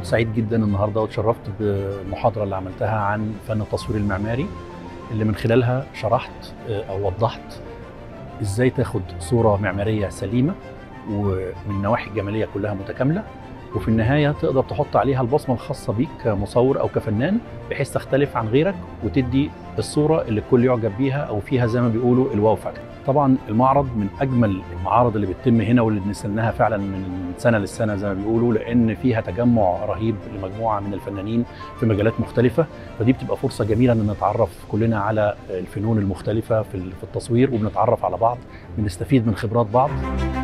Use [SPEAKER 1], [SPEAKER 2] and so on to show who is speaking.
[SPEAKER 1] كنت سعيد جدا النهارده واتشرفت بالمحاضره اللي عملتها عن فن التصوير المعماري اللي من خلالها شرحت او وضحت ازاي تاخد صوره معماريه سليمه ومن النواحي الجماليه كلها متكامله وفي النهايه تقدر تحط عليها البصمه الخاصه بيك كمصور او كفنان بحيث تختلف عن غيرك وتدي الصوره اللي الكل يعجب بيها او فيها زي ما بيقولوا الواو فاكتور. طبعا المعرض من اجمل المعارض اللي بتتم هنا واللي بنستناها فعلا من سنه للسنه زي ما بيقولوا لان فيها تجمع رهيب لمجموعه من الفنانين في مجالات مختلفه فدي بتبقى فرصه جميله ان نتعرف كلنا على الفنون المختلفه في التصوير وبنتعرف على بعض بنستفيد من خبرات بعض